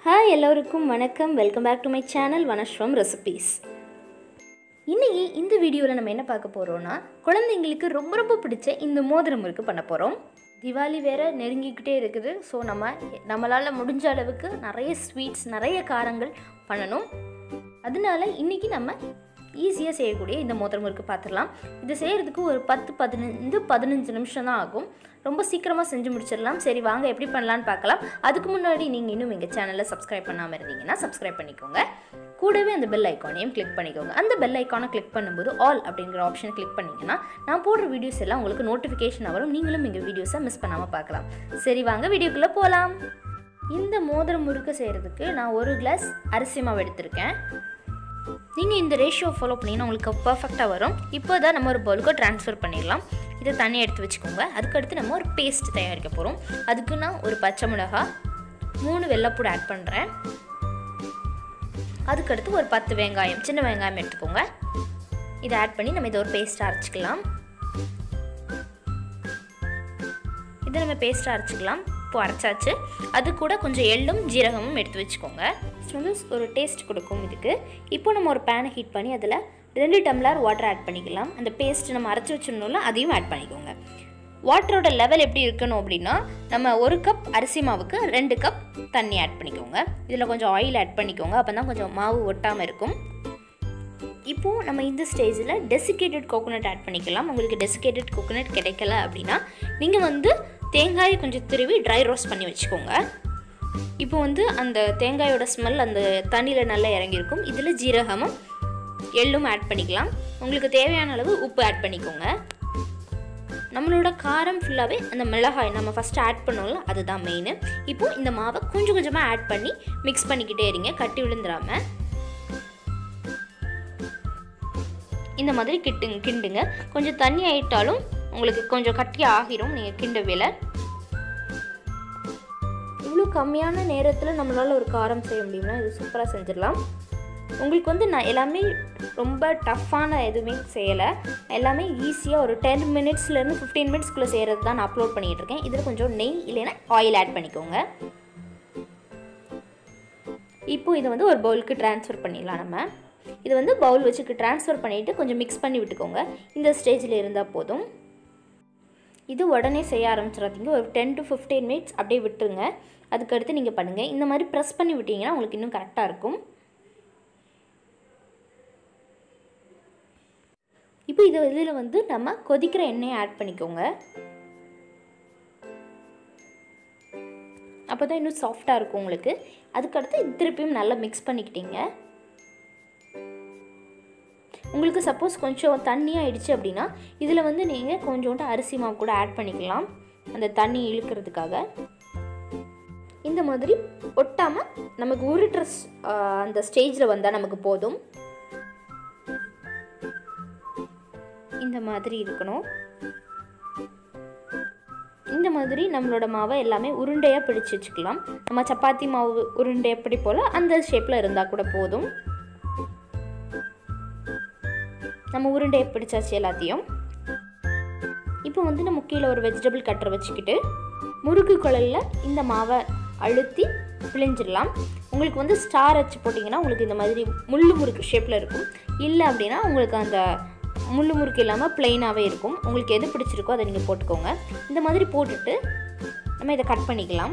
hi எல்லோருக்கும் வணக்கம் welcome back to my channel வனஸ்வம் ரெசிபீஸ் இன்றைக்கி இந்த வீடியோவில் நம்ம என்ன பார்க்க போகிறோன்னா குழந்தைங்களுக்கு ரொம்ப ரொம்ப பிடிச்ச இந்த மோதிரம் முறுக்கு பண்ண போகிறோம் திவாலி வேற நெருங்கிக்கிட்டே இருக்குது ஸோ நம்ம நம்மளால் முடிஞ்ச அளவுக்கு நிறைய ஸ்வீட்ஸ் நிறைய காரங்கள் பண்ணணும் அதனால இன்றைக்கி நம்ம ஈஸியாக செய்யக்கூடிய இந்த மோதிரம் முறுக்கு பார்த்துடலாம் இது செய்கிறதுக்கு ஒரு பத்து பதினஞ்சு பதினஞ்சு நிமிஷம் தான் ஆகும் ரொம்ப சீக்கிரமாக செஞ்சு முடிச்சிடலாம் சரி வாங்க எப்படி பண்ணலான்னு பார்க்கலாம் அதுக்கு முன்னாடி நீங்கள் இன்னும் எங்கள் சேனலில் சப்ஸ்கிரைப் பண்ணாமல் இருந்தீங்கன்னா சப்ஸ்கிரைப் பண்ணிக்கோங்க கூடவே அந்த பெல் ஐக்கானையும் கிளிக் பண்ணிக்கோங்க அந்த பெல் ஐக்கானை கிளிக் பண்ணும்போது ஆல் அப்படிங்கிற ஆப்ஷன் கிளிக் பண்ணிங்கன்னா நான் போடுற வீடியோஸ் எல்லாம் உங்களுக்கு நோட்டிஃபிகேஷன் வரும் நீங்களும் எங்கள் வீடியோஸை மிஸ் பண்ணாமல் பார்க்கலாம் சரி வாங்க வீடியோக்குள்ளே போகலாம் இந்த மோதிரம் முறுக்கு செய்கிறதுக்கு நான் ஒரு கிளாஸ் அரிசி மாவு எடுத்திருக்கேன் நீங்கள் இந்த ரேஷியோ ஃபாலோ பண்ணிங்கன்னா உங்களுக்கு பர்ஃபெக்டாக வரும் இப்போ தான் நம்ம ஒரு பவுலுக்கு ட்ரான்ஸ்ஃபர் பண்ணிடலாம் இதை தனியாக எடுத்து வச்சுக்கோங்க அதுக்கடுத்து நம்ம ஒரு பேஸ்ட் தயாரிக்க போகிறோம் அதுக்கு நான் ஒரு பச்சை மிளகா மூணு வெள்ளைப்பூடு ஆட் பண்ணுறேன் அதுக்கடுத்து ஒரு பத்து வெங்காயம் சின்ன வெங்காயம் எடுத்துக்கோங்க இதை ஆட் பண்ணி நம்ம இதை ஒரு பேஸ்ட்டாக அரைச்சிக்கலாம் இதை நம்ம பேஸ்ட்டாக அரைச்சிக்கலாம் இப்போ அரைச்சாச்சு அது கூட கொஞ்சம் எள்ளும் ஜீரகமும் எடுத்து வச்சுக்கோங்க வந்து ஒரு டேஸ்ட் கொடுக்கும் இதுக்கு இப்போ நம்ம ஒரு பேனை ஹீட் பண்ணி அதில் ரெண்டு டம்ளர் வாட்டர் ஆட் பண்ணிக்கலாம் அந்த பேஸ்ட் நம்ம அரைச்சி வச்சிருந்தோம்ல அதையும் ஆட் பண்ணிக்கோங்க வாட்டரோட லெவல் எப்படி இருக்கணும் அப்படின்னா நம்ம ஒரு கப் அரிசி மாவுக்கு ரெண்டு கப் தண்ணி ஆட் பண்ணிக்கோங்க இதில் கொஞ்சம் ஆயில் ஆட் பண்ணிக்கோங்க அப்போ தான் கொஞ்சம் மாவு ஒட்டாமல் இருக்கும் இப்போது நம்ம இந்த ஸ்டேஜில் டெசிகேட்டட் கோகோனட் ஆட் பண்ணிக்கலாம் உங்களுக்கு டெசிகேட்டட் கோகோனட் கிடைக்கல அப்படின்னா நீங்கள் வந்து தேங்காயை கொஞ்சம் துருவி ட்ரை ரோஸ்ட் பண்ணி வச்சுக்கோங்க இப்போ வந்து அந்த தேங்காயோட ஸ்மெல் அந்த தண்ணியில் நல்லா இறங்கியிருக்கும் இதில் ஜீரகமும் எள்ளும் ஆட் பண்ணிக்கலாம் உங்களுக்கு தேவையான அளவு உப்பு ஆட் பண்ணிக்கோங்க நம்மளோட காரம் ஃபுல்லாகவே அந்த மிளகாய் நம்ம ஃபஸ்ட்டு ஆட் பண்ணோம்ல அதுதான் மெயின் இப்போ இந்த மாவை கொஞ்சம் கொஞ்சமாக ஆட் பண்ணி மிக்ஸ் பண்ணிக்கிட்டே இருங்க கட்டி விழுந்துடாமல் இந்த மாதிரி கிட்டுங்க கிண்டுங்க கொஞ்சம் தண்ணி ஆயிட்டாலும் உங்களுக்கு கொஞ்சம் கட்டி ஆகிரும் நீங்கள் கிண்ட வேலை இவ்வளோ கம்மியான நேரத்தில் நம்மளால் ஒரு காரம் செய்ய முடியும்னா இது சூப்பராக செஞ்சிடலாம் உங்களுக்கு வந்து நான் எல்லாமே ரொம்ப டஃப்பான எதுவுமே செய்யலை எல்லாமே ஈஸியாக ஒரு டென் மினிட்ஸ்லேருந்து ஃபிஃப்டீன் மினிட்ஸ்க்குள்ளே செய்கிறது தான் நான் அப்லோட் பண்ணிகிட்டு இருக்கேன் இதில் கொஞ்சம் நெய் இல்லைன்னா ஆயில் ஆட் பண்ணிக்கோங்க இப்போது இதை வந்து ஒரு பவுலுக்கு ட்ரான்ஸ்ஃபர் பண்ணிடலாம் நம்ம இது வந்து பவுல் வச்சுக்கு ட்ரான்ஸ்ஃபர் பண்ணிவிட்டு கொஞ்சம் மிக்ஸ் பண்ணி விட்டுக்கோங்க இந்த ஸ்டேஜில் இருந்தால் போதும் இது உடனே செய்ய ஆரம்பிச்சிடாதீங்க ஒரு டென் டு ஃபிஃப்டீன் மினிட்ஸ் அப்படியே விட்டுருங்க அதுக்கடுத்து நீங்கள் பண்ணுங்கள் இந்த மாதிரி ப்ரெஸ் பண்ணி விட்டீங்கன்னா உங்களுக்கு இன்னும் கரெக்டாக இருக்கும் இப்போ இது இதில் வந்து நம்ம கொதிக்கிற எண்ணெயை ஆட் பண்ணிக்கோங்க அப்போ தான் இன்னும் சாஃப்டாக இருக்கும் உங்களுக்கு அதுக்கடுத்து இது திருப்பியும் நல்லா மிக்ஸ் பண்ணிக்கிட்டீங்க உங்களுக்கு சப்போஸ் கொஞ்சம் தண்ணி ஆயிடுச்சு அப்படின்னா இதில் வந்து நீங்கள் கொஞ்சோண்டு அரிசி மாவு கூட ஆட் பண்ணிக்கலாம் அந்த தண்ணி இழுக்கிறதுக்காக இந்த மாதிரி ஒட்டாமல் நமக்கு உருட்டுற அந்த ஸ்டேஜில் வந்தால் நமக்கு போதும் இந்த மாதிரி இருக்கணும் இந்த மாதிரி நம்மளோட மாவை எல்லாமே உருண்டையாக பிடிச்சி வச்சுக்கலாம் நம்ம சப்பாத்தி மாவு உருண்டை எப்படி போல் அந்த ஷேப்பில் இருந்தால் கூட போதும் நம்ம உருண்டையை பிடிச்சாச்சு எல்லாத்தையும் இப்போ வந்து நம்ம கீழே ஒரு வெஜிடபிள் கட்டரை வச்சுக்கிட்டு முறுக்கு குழலில் இந்த மாவை அழுத்தி பிழிஞ்சிடலாம் உங்களுக்கு வந்து ஸ்டார் வச்சு போட்டிங்கன்னா உங்களுக்கு இந்த மாதிரி முள்ளு முறுக்கு ஷேப்பில் இருக்கும் இல்லை அப்படின்னா உங்களுக்கு அந்த முள்ளு முறுக்கு இல்லாமல் ப்ளெயினாகவே இருக்கும் உங்களுக்கு எது பிடிச்சிருக்கோ அதை நீங்கள் போட்டுக்கோங்க இந்த மாதிரி போட்டுட்டு நம்ம இதை கட் பண்ணிக்கலாம்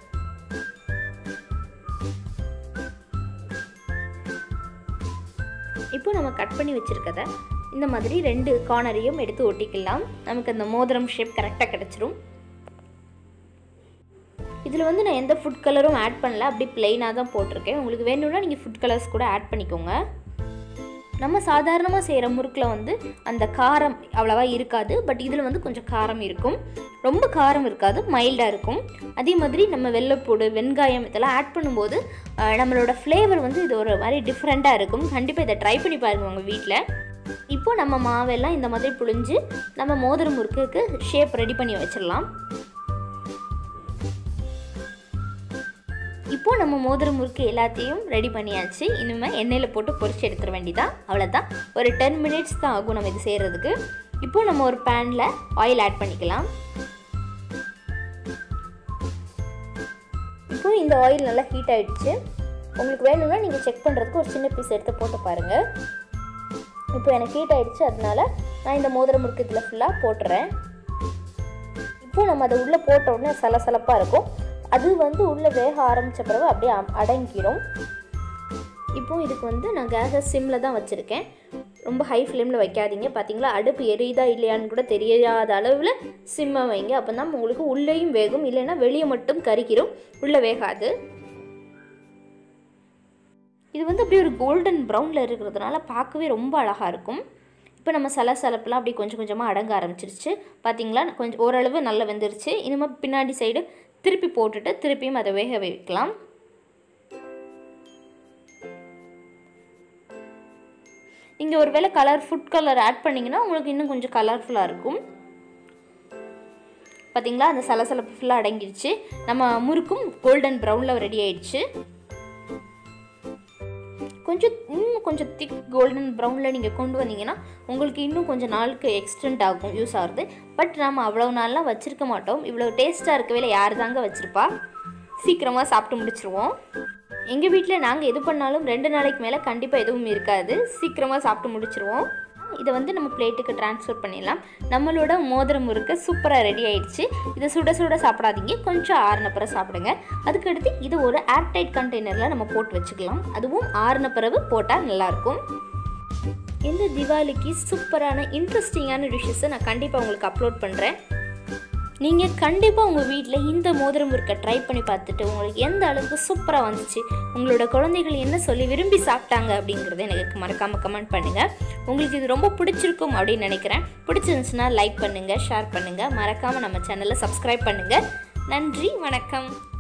இப்போ நம்ம கட் பண்ணி வச்சுருக்கத இந்த மாதிரி ரெண்டு கார்னரையும் எடுத்து ஒட்டிக்கலாம் நமக்கு அந்த மோதிரம் ஷேப் கரெக்டாக கிடச்சிரும் இதில் வந்து நான் எந்த ஃபுட் கலரும் ஆட் பண்ணல அப்படி பிளெயினாக தான் போட்டிருக்கேன் உங்களுக்கு வேணும்னா நீங்கள் ஃபுட் கலர்ஸ் கூட ஆட் பண்ணிக்கோங்க நம்ம சாதாரணமாக செய்கிற முறுக்கில் வந்து அந்த காரம் அவ்வளோவா இருக்காது பட் இதில் வந்து கொஞ்சம் காரம் இருக்கும் ரொம்ப காரம் இருக்காது மைல்டாக இருக்கும் அதே மாதிரி நம்ம வெள்ளைப்பூடு வெங்காயம் இதெல்லாம் ஆட் பண்ணும்போது நம்மளோட ஃப்ளேவர் வந்து இது ஒரு மாதிரி டிஃப்ரெண்ட்டாக இருக்கும் கண்டிப்பாக இதை ட்ரை பண்ணி பாருங்கள் உங்கள் வீட்டில் இப்போ நம்ம மாவெல்லாம் இந்த மாதிரி புழிஞ்சு நம்ம மோதிரம் முறுக்குக்கு ஷேப் ரெடி பண்ணி வச்சிடலாம் இப்போது நம்ம மோதிரம் முறுக்கு எல்லாத்தையும் ரெடி பண்ணியாச்சு இனிமேல் எண்ணெயில் போட்டு பொரிச்சு எடுத்துட வேண்டியதான் அவ்வளோதான் ஒரு டென் மினிட்ஸ் தான் ஆகும் நம்ம இது செய்கிறதுக்கு இப்போது நம்ம ஒரு பேனில் ஆயில் ஆட் பண்ணிக்கலாம் இப்போ இந்த இந்த ஆயில் நல்லா ஹீட் ஆயிடுச்சு உங்களுக்கு வேணும்னா நீங்கள் செக் பண்ணுறதுக்கு ஒரு சின்ன பீஸ் எடுத்து போட்டு பாருங்கள் இப்போ எனக்கு ஹீட் ஆயிடுச்சு அதனால நான் இந்த மோதிரம் முறுக்கு இதில் ஃபுல்லாக போட்டுறேன் இப்போ நம்ம அதை உள்ளே போட்ட உடனே சலசலப்பாக இருக்கும் அது வந்து உள்ளே வேக ஆரம்பித்த பிறகு அப்படியே அ- அடங்கிரும் இப்போ இதுக்கு வந்து நான் கேஸை சிம்மில் தான் வச்சுருக்கேன் ரொம்ப ஹை ஃப்ளேமில் வைக்காதீங்க பார்த்தீங்களா அடுப்பு எரியுதா இல்லையான்னு கூட தெரியாத அளவில் சிம்மை வைங்க அப்போ தான் உங்களுக்கு உள்ளேயும் வேகும் இல்லைன்னா வெளியே மட்டும் கறிக்கிறோம் உள்ளே வேகாது இது வந்து அப்படியே ஒரு கோல்டன் ப்ரௌனில் இருக்கிறதுனால பார்க்கவே ரொம்ப அழகாக இருக்கும் இப்போ நம்ம சலசலப்பெல்லாம் அப்படியே கொஞ்சம் கொஞ்சமாக அடங்க ஆரம்பிச்சிருச்சு பார்த்தீங்களா கொஞ்சம் ஓரளவு நல்லா வெந்துருச்சு இனிமேல் பின்னாடி சைடு திருப்பி போட்டுட்டு திருப்பியும் அதை வேக வைக்கலாம் நீங்கள் ஒருவேளை கலர் ஃபுட் கலர் ஆட் பண்ணிங்கன்னா உங்களுக்கு இன்னும் கொஞ்சம் கலர்ஃபுல்லாக இருக்கும் பார்த்தீங்களா அந்த சலசலப்பு ஃபுல்லாக அடங்கிடுச்சு நம்ம முறுக்கும் கோல்டன் ப்ரௌனில் ரெடி ஆயிடுச்சு கொஞ்சம் இன்னும் கொஞ்சம் திக் கோல்டன் ப்ரௌனில் நீங்கள் கொண்டு வந்தீங்கன்னா உங்களுக்கு இன்னும் கொஞ்சம் நாளுக்கு எக்ஸ்டெண்ட் ஆகும் யூஸ் ஆகுது பட் நம்ம அவ்வளோ நாள்லாம் வச்சுருக்க மாட்டோம் இவ்வளோ டேஸ்ட்டாக இருக்கவே யார் தாங்க வச்சுருப்பா சீக்கிரமாக சாப்பிட்டு முடிச்சிருவோம் எங்கள் வீட்டில் நாங்கள் எது பண்ணாலும் ரெண்டு நாளைக்கு மேலே கண்டிப்பாக எதுவும் இருக்காது சீக்கிரமாக சாப்பிட்டு முடிச்சிருவோம் இதை வந்து நம்ம பிளேட்டுக்கு ட்ரான்ஸ்ஃபர் பண்ணிடலாம் நம்மளோட மோதிரம் முறுக்கு சூப்பராக ரெடி ஆயிடுச்சு இதை சுட சுட சாப்பிடாதீங்க கொஞ்சம் ஆறுன பிறகு சாப்பிடுங்க அதுக்கடுத்து இது ஒரு ஏர்டைட் கண்டெய்னரில் நம்ம போட்டு வச்சுக்கலாம் அதுவும் ஆறுன பிறகு போட்டால் நல்லாயிருக்கும் இந்த தீபாவளிக்கு சூப்பரான இன்ட்ரெஸ்டிங்கான டிஷ்ஷஸை நான் கண்டிப்பாக உங்களுக்கு அப்லோட் பண்ணுறேன் நீங்கள் கண்டிப்பாக உங்கள் வீட்டில் இந்த மோதிரம் முறுக்கை ட்ரை பண்ணி பார்த்துட்டு உங்களுக்கு எந்த அளவுக்கு சூப்பராக வந்துச்சு உங்களோட குழந்தைகள் என்ன சொல்லி விரும்பி சாப்பிட்டாங்க அப்படிங்கிறத எனக்கு மறக்காமல் கமெண்ட் பண்ணுங்கள் உங்களுக்கு இது ரொம்ப பிடிச்சிருக்கும் அப்படின்னு நினைக்கிறேன் பிடிச்சிருந்துச்சுன்னா லைக் பண்ணுங்கள் ஷேர் பண்ணுங்கள் மறக்காமல் நம்ம சேனலை சப்ஸ்கிரைப் பண்ணுங்கள் நன்றி வணக்கம்